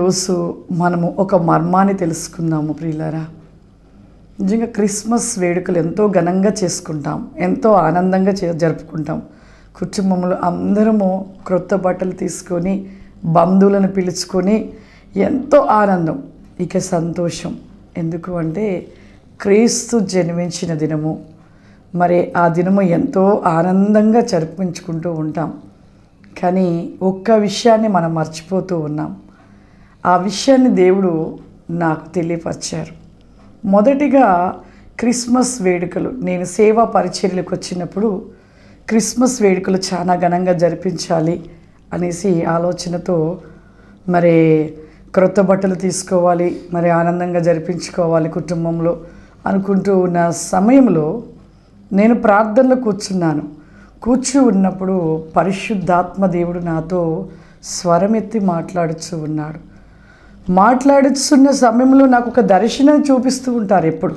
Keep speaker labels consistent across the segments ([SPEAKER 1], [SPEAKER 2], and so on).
[SPEAKER 1] ఈరోజు మనము ఒక మర్మాన్ని తెలుసుకుందాము ప్రియులారా నిజంగా క్రిస్మస్ వేడుకలు ఎంతో ఘనంగా చేసుకుంటాం ఎంతో ఆనందంగా చే జరుపుకుంటాం కుటుంబంలో అందరము క్రొత్త బట్టలు తీసుకొని బంధువులను పిలుచుకొని ఎంతో ఆనందం ఇక సంతోషం ఎందుకు అంటే క్రీస్తు జన్మించిన దినము మరి ఆ దినము ఎంతో ఆనందంగా జరిపించుకుంటూ ఉంటాం కానీ ఒక్క విషయాన్ని మనం మర్చిపోతూ ఉన్నాం ఆ విషయాన్ని దేవుడు నాకు తెలియపరిచారు మొదటిగా క్రిస్మస్ వేడుకలు నేను సేవా పరిచర్యలకు వచ్చినప్పుడు క్రిస్మస్ వేడుకలు చాలా ఘనంగా జరిపించాలి అనేసి ఆలోచనతో మరి క్రొత్త బట్టలు తీసుకోవాలి మరి ఆనందంగా జరిపించుకోవాలి కుటుంబంలో అనుకుంటూ ఉన్న సమయంలో నేను ప్రార్థనలో కూర్చున్నాను కూర్చు ఉన్నప్పుడు పరిశుద్ధాత్మ దేవుడు నాతో స్వరమెత్తి మాట్లాడుచూ ఉన్నాడు మాట్లాడుతున్న సమయంలో నాకు ఒక దర్శనం చూపిస్తూ ఉంటారు ఎప్పుడు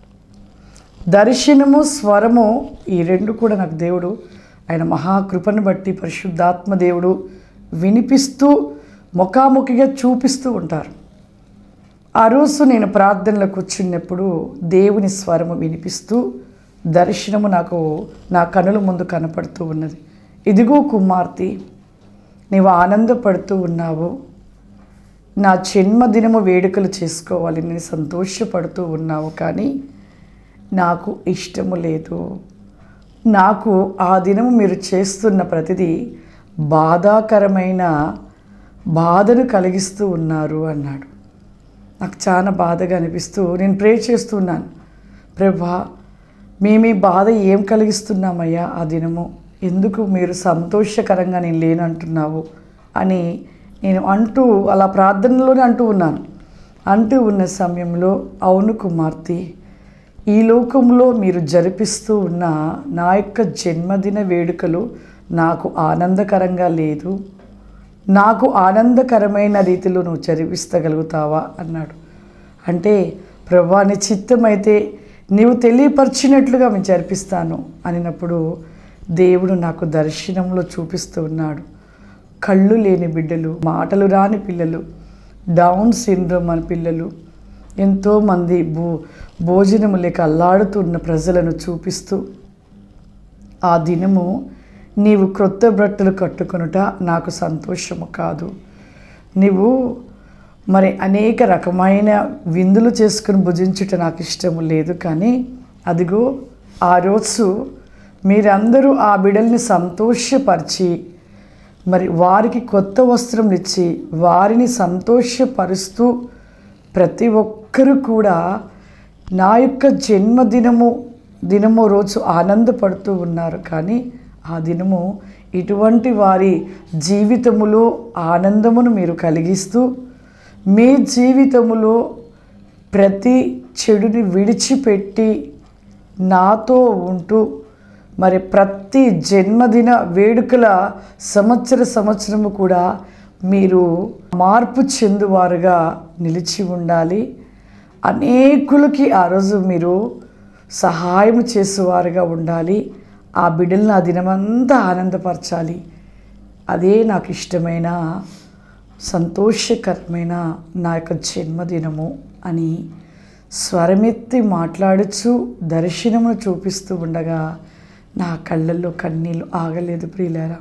[SPEAKER 1] దర్శనము స్వరము ఈ రెండు కూడా నాకు దేవుడు ఆయన మహాకృపను బట్టి పరిశుద్ధాత్మ దేవుడు వినిపిస్తూ ముఖాముఖిగా చూపిస్తూ ఉంటారు ఆ రోజు నేను ప్రార్థనలో కూర్చున్నప్పుడు దేవుని స్వరము వినిపిస్తూ దర్శనము నాకు నా కనుల ముందు కనపడుతూ ఉన్నది ఇదిగో కుమార్తె నీవు ఆనందపడుతూ ఉన్నావు నా జన్మదినము వేడుకలు చేసుకోవాలి నేను సంతోషపడుతూ ఉన్నావు కానీ నాకు ఇష్టము లేదు నాకు ఆ దినము మీరు చేస్తున్న ప్రతిదీ బాధాకరమైన బాధను కలిగిస్తూ ఉన్నారు అన్నాడు నాకు చాలా బాధగా అనిపిస్తూ నేను ప్రే చేస్తున్నాను ప్రభా మేము ఈ బాధ ఏం కలిగిస్తున్నామయ్యా ఆ దినము ఎందుకు మీరు సంతోషకరంగా నేను లేనంటున్నావు అని నేను అంటూ అలా ప్రార్థనలోనే అంటూ ఉన్నాను అంటూ ఉన్న సమయంలో అవును కుమార్తె ఈ లోకంలో మీరు జరిపిస్తూ ఉన్న నా యొక్క జన్మదిన వేడుకలు నాకు ఆనందకరంగా లేదు నాకు ఆనందకరమైన రీతిలో నువ్వు జరిపిస్తగలుగుతావా అన్నాడు అంటే ప్రభా నీ చిత్తమైతే నీవు తెలియపరిచినట్లుగా మేము జరిపిస్తాను అనినప్పుడు దేవుడు నాకు దర్శనంలో చూపిస్తూ ఉన్నాడు కళ్ళు లేని బిడ్డలు మాటలు రాని పిల్లలు డౌన్ సిండ్రోమ్ అని పిల్లలు ఎంతోమంది భో భోజనము లేక అల్లాడుతున్న ప్రజలను చూపిస్తూ ఆ దినము నీవు క్రొత్త బట్టలు కట్టుకొనుట నాకు సంతోషము కాదు నీవు మరి అనేక రకమైన విందులు చేసుకుని భుజించుట నాకు ఇష్టము లేదు కానీ అదిగో ఆ రోజు మీరందరూ ఆ బిడల్ని సంతోషపరిచి మరి వారికి కొత్త వస్త్రం ఇచ్చి వారిని సంతోషపరుస్తూ ప్రతి ఒక్కరూ కూడా నా యొక్క జన్మదినము దినము రోజు ఆనందపడుతూ ఉన్నారు కానీ ఆ దినము ఇటువంటి వారి జీవితములో ఆనందమును మీరు కలిగిస్తూ మీ జీవితములో ప్రతి చెడుని విడిచిపెట్టి నాతో ఉంటూ మరి ప్రతి జన్మదిన వేడుకల సంవత్సర సంవత్సరము కూడా మీరు మార్పు చెందువారుగా నిలిచి ఉండాలి అనేకులకి ఆ రోజు మీరు సహాయం చేసేవారుగా ఉండాలి ఆ బిడ్డలను ఆ దినమంతా ఆనందపరచాలి అదే నాకు ఇష్టమైన సంతోషకరమైన నా యొక్క జన్మదినము అని స్వరమెత్తి మాట్లాడుచు దర్శనమును చూపిస్తూ ఉండగా నా కళ్ళల్లో కన్నీళ్ళు ఆగలేదు ప్రియులారా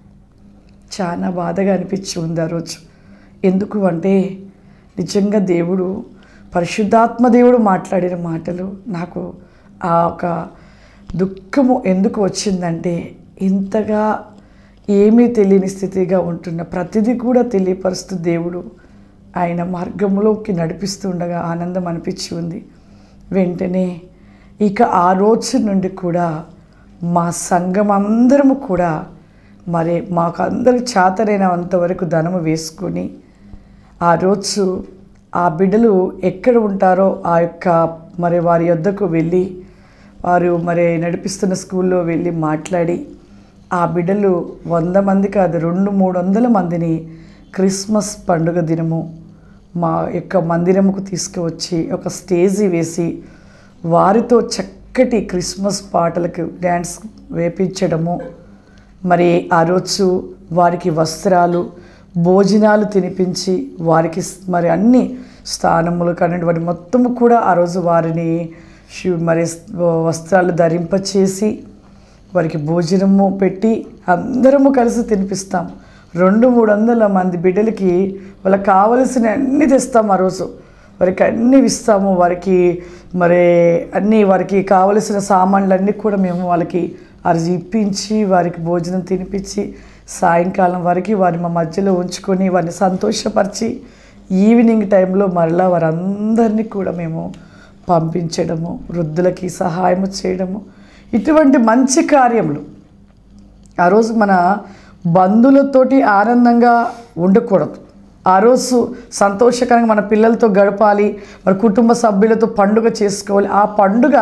[SPEAKER 1] చాలా బాధగా అనిపించి ఉంది ఆ రోజు ఎందుకు అంటే నిజంగా దేవుడు పరిశుద్ధాత్మ దేవుడు మాట్లాడిన మాటలు నాకు ఆ ఒక దుఃఖము ఎందుకు వచ్చిందంటే ఇంతగా ఏమీ తెలియని స్థితిగా ఉంటున్న ప్రతిదీ కూడా తెలియపరుస్తూ దేవుడు ఆయన మార్గంలోకి నడిపిస్తుండగా ఆనందం అనిపించి ఉంది వెంటనే ఇక ఆ రోజు నుండి కూడా మా సంఘం అందరము కూడా మరి మాకు అందరికి చేతనైనంత వరకు ధనము వేసుకొని ఆ రోజు ఆ బిడ్డలు ఎక్కడ ఉంటారో ఆ యొక్క మరి వారి యొద్దకు వెళ్ళి వారు మరి నడిపిస్తున్న స్కూల్లో వెళ్ళి మాట్లాడి ఆ బిడ్డలు వంద మంది కాదు రెండు మూడు వందల మందిని క్రిస్మస్ పండుగ దినము మా యొక్క మందిరముకు తీసుకువచ్చి ఒక స్టేజీ వేసి వారితో చక్కటి క్రిస్మస్ పాటలకు డ్యాన్స్ వేపించడము మరి ఆ రోజు వారికి వస్త్రాలు భోజనాలు తినిపించి వారికి మరి అన్ని స్థానములు కానీ వారి మొత్తము కూడా ఆ రోజు వారిని శి- మరి వస్త్రాలు ధరింపచేసి వారికి భోజనము పెట్టి అందరము కలిసి తినిపిస్తాం రెండు మూడు వందల మంది బిడ్డలకి వాళ్ళకి కావలసిన అన్ని తెస్తాం ఆ రోజు వారికి అన్నీ ఇస్తాము వారికి మరి అన్నీ వారికి కావలసిన సామాన్లన్నీ కూడా మేము వాళ్ళకి అరిచి ఇప్పించి వారికి భోజనం తినిపించి సాయంకాలం వరకు వారిని మా మధ్యలో ఉంచుకొని వారిని సంతోషపరిచి ఈవినింగ్ టైంలో మరలా వారందరినీ కూడా మేము పంపించడము వృద్ధులకి సహాయం చేయడము ఇటువంటి మంచి కార్యములు ఆ రోజు మన బంధువులతోటి ఆనందంగా ఉండకూడదు ఆ రోజు సంతోషకరంగా మన పిల్లలతో గడపాలి మన కుటుంబ సభ్యులతో పండుగ చేసుకోవాలి ఆ పండుగ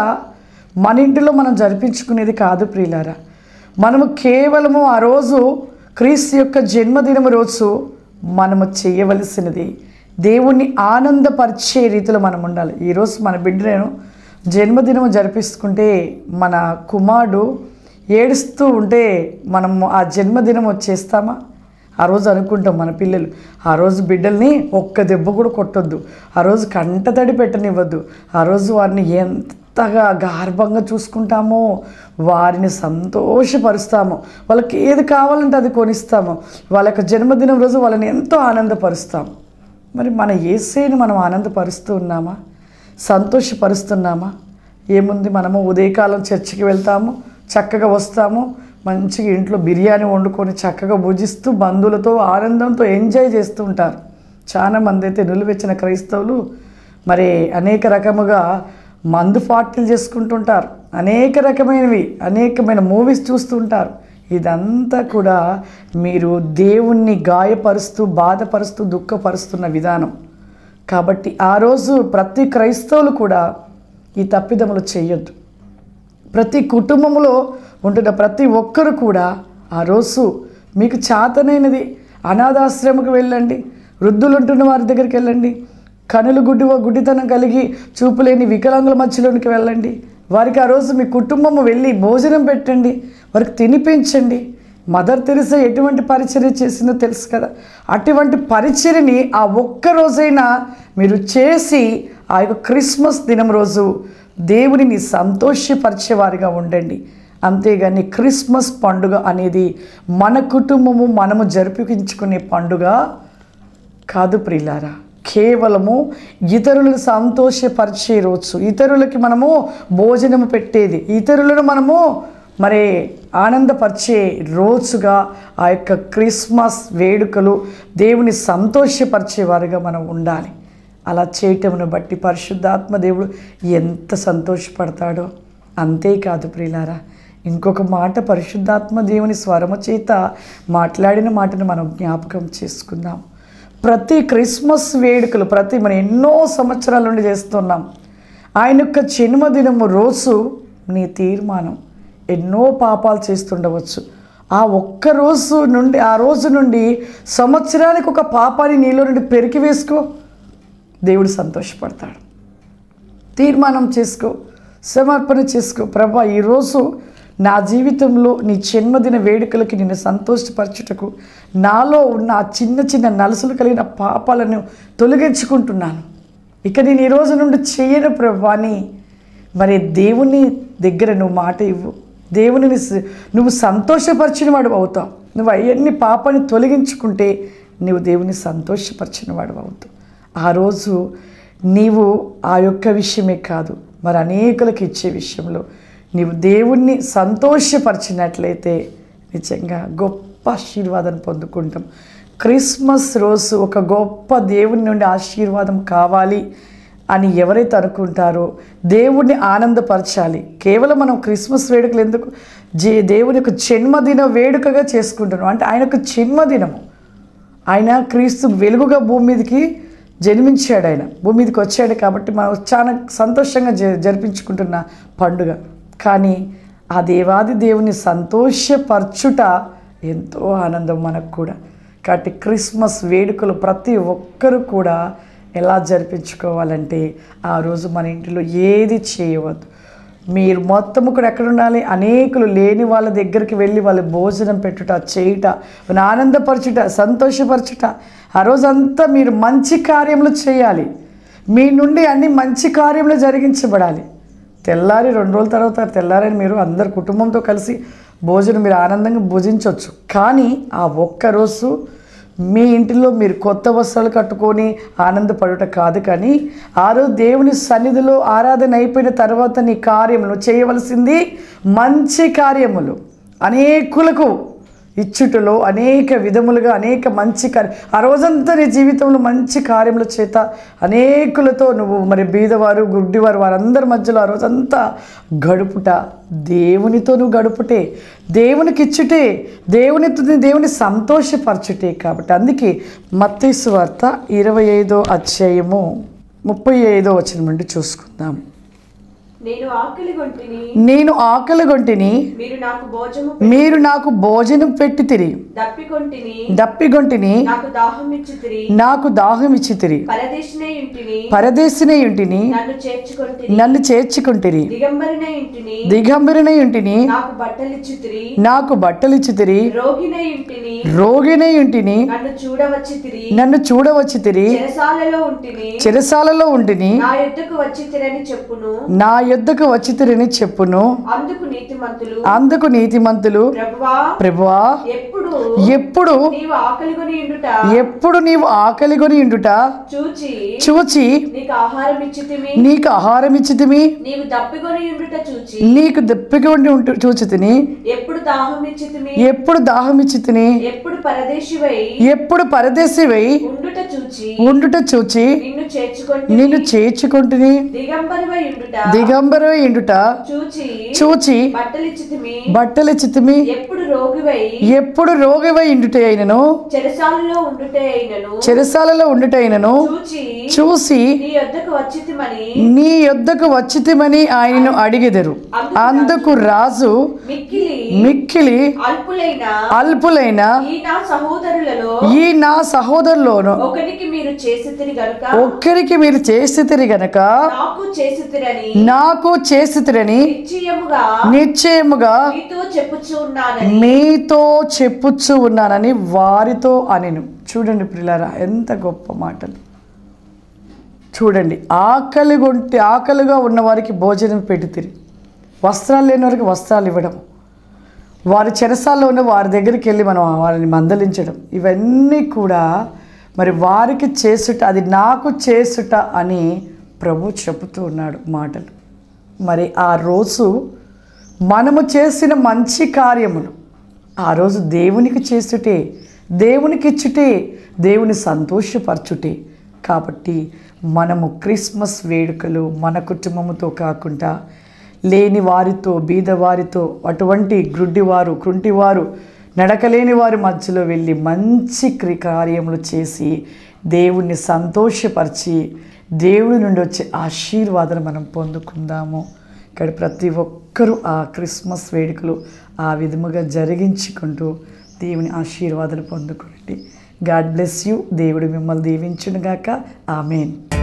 [SPEAKER 1] మన ఇంటిలో మనం జరిపించుకునేది కాదు ప్రియులారా మనము కేవలము ఆ రోజు క్రీస్తు యొక్క జన్మదినం రోజు మనము చేయవలసినది దేవుణ్ణి ఆనందపరిచే రీతిలో మనం ఉండాలి ఈరోజు మన బిడ్డను జన్మదినం జరిపిస్తుంటే మన కుమారుడు ఏడుస్తూ ఉంటే మనము ఆ జన్మదినం వచ్చేస్తామా ఆ రోజు అనుకుంటాం మన పిల్లలు ఆ రోజు బిడ్డల్ని ఒక్క దెబ్బ కూడా కొట్టొద్దు ఆ రోజు కంటతడి పెట్టనివ్వద్దు ఆ రోజు వారిని ఎంతగా గార్భంగా చూసుకుంటామో వారిని సంతోషపరుస్తాము వాళ్ళకి ఏది కావాలంటే అది కొనిస్తాము వాళ్ళ యొక్క జన్మదినం రోజు వాళ్ళని ఎంతో ఆనందపరుస్తాము మరి మన ఏసైని మనం ఆనందపరుస్తూ ఉన్నామా సంతోషపరుస్తున్నామా ఏముంది మనము ఉదయకాలం చర్చికి వెళ్తాము చక్కగా వస్తాము మంచిగా ఇంట్లో బిర్యానీ వండుకొని చక్కగా భుజిస్తూ బంధువులతో ఆనందంతో ఎంజాయ్ చేస్తూ ఉంటారు చాలా మంది అయితే నిలువెచ్చిన క్రైస్తవులు మరి అనేక రకముగా మందు పార్టీలు చేసుకుంటుంటారు అనేక రకమైనవి అనేకమైన మూవీస్ చూస్తుంటారు ఇదంతా కూడా మీరు దేవుణ్ణి గాయపరుస్తూ బాధపరుస్తూ దుఃఖపరుస్తున్న విధానం కాబట్టి ఆ రోజు ప్రతి క్రైస్తవులు కూడా ఈ తప్పిదములు చేయొద్దు ప్రతి కుటుంబంలో ఉంటున్న ప్రతి ఒక్కరు కూడా ఆ రోజు మీకు చేతనైనది అనాథాశ్రమకు వెళ్ళండి వృద్ధులు ఉంటున్న వారి దగ్గరికి వెళ్ళండి కనులు గుడ్డి గుడ్డితనం కలిగి చూపులేని వికలాంగుల మధ్యలోనికి వెళ్ళండి వారికి ఆ రోజు మీ కుటుంబము వెళ్ళి భోజనం పెట్టండి వారికి తినిపించండి మదర్ తెరిసా ఎటువంటి పరిచర్య చేసిందో తెలుసు కదా అటువంటి పరిచర్యని ఆ ఒక్క రోజైనా మీరు చేసి ఆ యొక్క క్రిస్మస్ దినం రోజు దేవుడిని సంతోషపరిచేవారిగా ఉండండి అంతేగాని క్రిస్మస్ పండుగ అనేది మన కుటుంబము మనము జరిపించుకునే పండుగ కాదు ప్రియులారా కేవలము ఇతరులను సంతోషపరిచే రోజు ఇతరులకి మనము భోజనము పెట్టేది ఇతరులను మనము మరి ఆనందపరిచే రోజుగా ఆ యొక్క క్రిస్మస్ వేడుకలు దేవుని సంతోషపరిచేవారుగా మనం ఉండాలి అలా చేయటమును బట్టి పరిశుద్ధాత్మ దేవుడు ఎంత సంతోషపడతాడో అంతేకాదు ప్రియులారా ఇంకొక మాట పరిశుద్ధాత్మ దేవుని స్వరము చేత మాట్లాడిన మాటను మనం జ్ఞాపకం చేసుకుందాం ప్రతి క్రిస్మస్ వేడుకలు ప్రతి మనం ఎన్నో సంవత్సరాల నుండి చేస్తున్నాం ఆయన యొక్క జన్మదినము రోజు నీ తీర్మానం ఎన్నో పాపాలు చేస్తుండవచ్చు ఆ ఒక్క రోజు నుండి ఆ రోజు నుండి సంవత్సరానికి ఒక పాపాన్ని నీలో నుండి పెరికి వేసుకో దేవుడు సంతోషపడతాడు తీర్మానం చేసుకో సమర్పణ చేసుకో ప్రభా ఈరోజు నా జీవితంలో నీ జన్మదిన వేడుకలకి నిన్ను సంతోషపరచుటకు నాలో ఉన్న ఆ చిన్న చిన్న నలుసులు కలిగిన పాపాలను తొలగించుకుంటున్నాను ఇక నేను ఈ రోజు నుండి చేయను ప్రభాని మరి దేవుని దగ్గర నువ్వు మాట ఇవ్వు దేవునిని స- నువ్వు సంతోషపరిచిన వాడు అవుతావు నువ్వు అవన్నీ పాపాన్ని తొలగించుకుంటే నువ్వు దేవుని సంతోషపరిచిన వాడు అవుతావు ఆ రోజు నీవు ఆ యొక్క విషయమే కాదు మరి అనేకులకు ఇచ్చే విషయంలో నీవు దేవుణ్ణి సంతోషపరిచినట్లయితే నిజంగా గొప్ప ఆశీర్వాదం పొందుకుంటాం క్రిస్మస్ రోజు ఒక గొప్ప దేవుని నుండి ఆశీర్వాదం కావాలి అని ఎవరైతే అనుకుంటారో దేవుణ్ణి ఆనందపరచాలి కేవలం మనం క్రిస్మస్ వేడుకలు ఎందుకు జే దేవుని యొక్క జన్మదిన వేడుకగా చేసుకుంటున్నాం అంటే ఆయన యొక్క జన్మదినము ఆయన క్రీస్తు వెలుగుగా భూమి మీదకి జన్మించాడు ఆయన భూమి మీదకి వచ్చాడు కాబట్టి మనం చాలా సంతోషంగా జ జరిపించుకుంటున్న పండుగ కానీ ఆ దేవాది దేవుని సంతోషపరచుట ఎంతో ఆనందం మనకు కూడా కాబట్టి క్రిస్మస్ వేడుకలు ప్రతి ఒక్కరు కూడా ఎలా జరిపించుకోవాలంటే ఆ రోజు మన ఇంటిలో ఏది చేయవద్దు మీరు మొత్తము కూడా ఎక్కడ ఉండాలి అనేకులు లేని వాళ్ళ దగ్గరికి వెళ్ళి వాళ్ళ భోజనం పెట్టుట చేయుట వాళ్ళని ఆనందపరచుట సంతోషపరచుట ఆ రోజంతా మీరు మంచి కార్యములు చేయాలి మీ నుండి అన్ని మంచి కార్యములు జరిగించబడాలి తెల్లారి రెండు రోజుల తర్వాత తెల్లారని మీరు అందరు కుటుంబంతో కలిసి భోజనం మీరు ఆనందంగా భుజించవచ్చు కానీ ఆ ఒక్కరోజు మీ ఇంటిలో మీరు కొత్త వస్త్రాలు కట్టుకొని ఆనందపడుట కాదు కానీ ఆ రోజు దేవుని సన్నిధిలో ఆరాధన అయిపోయిన తర్వాత నీ కార్యములు చేయవలసింది మంచి కార్యములు అనేకులకు ఇచ్చుటలో అనేక విధములుగా అనేక మంచి కార్య ఆ రోజంతా నీ జీవితంలో మంచి కార్యముల చేత అనేకులతో నువ్వు మరి బీదవారు గుడ్డివారు వారందరి మధ్యలో ఆ రోజంతా గడుపుట దేవునితో నువ్వు గడుపుటే దేవునికి ఇచ్చుటే దేవునితో దేవుని సంతోషపరచుటే కాబట్టి అందుకే మత్తీసు వార్త ఇరవై ఐదో అధ్యాయము ముప్పై ఐదో వచ్చిన నుండి చూసుకుందాం
[SPEAKER 2] నేను ఆకలి గొంటిని
[SPEAKER 1] నేను ఆకలి గొంటిని
[SPEAKER 2] మీరు నాకు భోజము
[SPEAKER 1] మీరు నాకు భోజనం పెట్టి తిరి
[SPEAKER 2] దప్పికొంటిని
[SPEAKER 1] దప్పిగొంటిని
[SPEAKER 2] నాకు దాహం ఇచ్చితిరి
[SPEAKER 1] నాకు దాహం ఇచ్చితిరి
[SPEAKER 2] పరదేశినే ఇంటిని
[SPEAKER 1] పరదేశినే ఇంటిని
[SPEAKER 2] నన్ను చేర్చుకొంటిని
[SPEAKER 1] నన్ను చేర్చుకుంటిరి
[SPEAKER 2] దిగంబరినే ఇంటిని
[SPEAKER 1] దిగంబరిన ఇంటిని
[SPEAKER 2] నాకు బట్టలిచ్చితిరి
[SPEAKER 1] నాకు బట్టలిచ్చితిరి
[SPEAKER 2] రోగినే ఇంటిని
[SPEAKER 1] రోగినే ఇంటిని
[SPEAKER 2] నన్ను చూడవచ్చితిరి
[SPEAKER 1] నన్ను చూడవచ్చితిరి
[SPEAKER 2] చెరసాలలో ఉంటిని
[SPEAKER 1] చెరసాలలో ఉంటిని
[SPEAKER 2] నా యుద్ధకు వచ్చితిరని చెప్పును
[SPEAKER 1] నా యొద్దకు వచ్చితిరని చెప్పును
[SPEAKER 2] అందుకు నీతిమంతులు
[SPEAKER 1] అందుకు నీతిమంతులు
[SPEAKER 2] ప్రభువా
[SPEAKER 1] ప్రభువా
[SPEAKER 2] ఎప్పుడు
[SPEAKER 1] ఎప్పుడు
[SPEAKER 2] నీవు ఆకలిగొని ఇండుట
[SPEAKER 1] ఎప్పుడు నీవు ఆకలిగొని ఇండుట
[SPEAKER 2] చూచి
[SPEAKER 1] చూచి
[SPEAKER 2] నీకు ఆహారం ఇచ్చితిమి
[SPEAKER 1] నీకు ఆహారం ఇచ్చితిమి
[SPEAKER 2] నీవు దప్పికొని ఉండుట చూచి
[SPEAKER 1] నీకు దప్పిక ఉండి ఉంటు చూచి తిని
[SPEAKER 2] ఎప్పుడు దాహం ఇచ్చితిమి
[SPEAKER 1] ఎప్పుడు దాహం ఇచ్చి తిని
[SPEAKER 2] ఎప్పుడు పరదేశివై
[SPEAKER 1] ఎప్పుడు పరదేశివై
[SPEAKER 2] ఉండుట చూచి
[SPEAKER 1] ఉండుట చూచి
[SPEAKER 2] నిన్ను చేర్చుకొని
[SPEAKER 1] నిన్ను చేర్చుకుంటుని
[SPEAKER 2] దిగంబరివై ఉండుట
[SPEAKER 1] దిగంబర ఇండుట
[SPEAKER 2] చూచి
[SPEAKER 1] చూచి
[SPEAKER 2] బట్టలిచ్చితిమి
[SPEAKER 1] బట్టలు చిత్తిమి
[SPEAKER 2] ఎప్పుడు రోగివై
[SPEAKER 1] ఎప్పుడు రోగివై ఇండుట అయినను
[SPEAKER 2] చెరసాలలో ఉండుటే అయినను
[SPEAKER 1] చెరసాలలో ఉండుట అయినను
[SPEAKER 2] చూచి
[SPEAKER 1] చూసి
[SPEAKER 2] నీ యొద్దకు వచ్చితిమని
[SPEAKER 1] నీ యొద్దకు వచ్చితిమని ఆయనను అడిగెదరు అందుకు రాజు
[SPEAKER 2] మిక్కిలి
[SPEAKER 1] మిక్కిలి
[SPEAKER 2] అల్పులైన
[SPEAKER 1] అల్పులైన
[SPEAKER 2] ఈ నా సహోదరులలో
[SPEAKER 1] ఈ నా సహోదరులోను
[SPEAKER 2] ఒకనికి మీరు చేసితిరి గనుక
[SPEAKER 1] ఒక్కరికి మీరు చేసితిరి గనక
[SPEAKER 2] నాకు చేసితిరని
[SPEAKER 1] నాకు చేసితిరని
[SPEAKER 2] నిశ్చయముగా
[SPEAKER 1] నిశ్చయముగా
[SPEAKER 2] మీతో చెప్పుచూ ఉన్నానని
[SPEAKER 1] మీతో చెప్పుచ్చు ఉన్నానని వారితో అనెను చూడండి పిల్లరా ఎంత గొప్ప మాటలు చూడండి ఆకలి కొంటే ఆకలిగా ఉన్న వారికి భోజనం పెడితిరి వస్త్రాలు లేని వారికి వస్త్రాలు ఇవ్వడం వారి చెరసాల్లో ఉన్న వారి దగ్గరికి వెళ్ళి మనం వారిని మందలించడం ఇవన్నీ కూడా మరి వారికి చేసుట అది నాకు చేసుట అని ప్రభు చెబుతూ ఉన్నాడు మాటలు మరి ఆ రోజు మనము చేసిన మంచి కార్యములు ఆ రోజు దేవునికి చేసుటే దేవునికి ఇచ్చుటే దేవుని సంతోషపరచుటే కాబట్టి మనము క్రిస్మస్ వేడుకలు మన కుటుంబముతో కాకుండా లేని వారితో బీదవారితో అటువంటి గ్రుడ్డివారు కృంటివారు నడకలేని వారి మధ్యలో వెళ్ళి మంచి క్రి కార్యములు చేసి దేవుణ్ణి సంతోషపరిచి దేవుడి నుండి వచ్చే ఆశీర్వాదాలు మనం పొందుకుందాము ఇక్కడ ప్రతి ఒక్కరూ ఆ క్రిస్మస్ వేడుకలు ఆ విధముగా జరిగించుకుంటూ దేవుని ఆశీర్వాదాలు పొందుకోండి గాడ్ బ్లెస్ యూ దేవుడు మిమ్మల్ని దీవించునుగాక ఆమెన్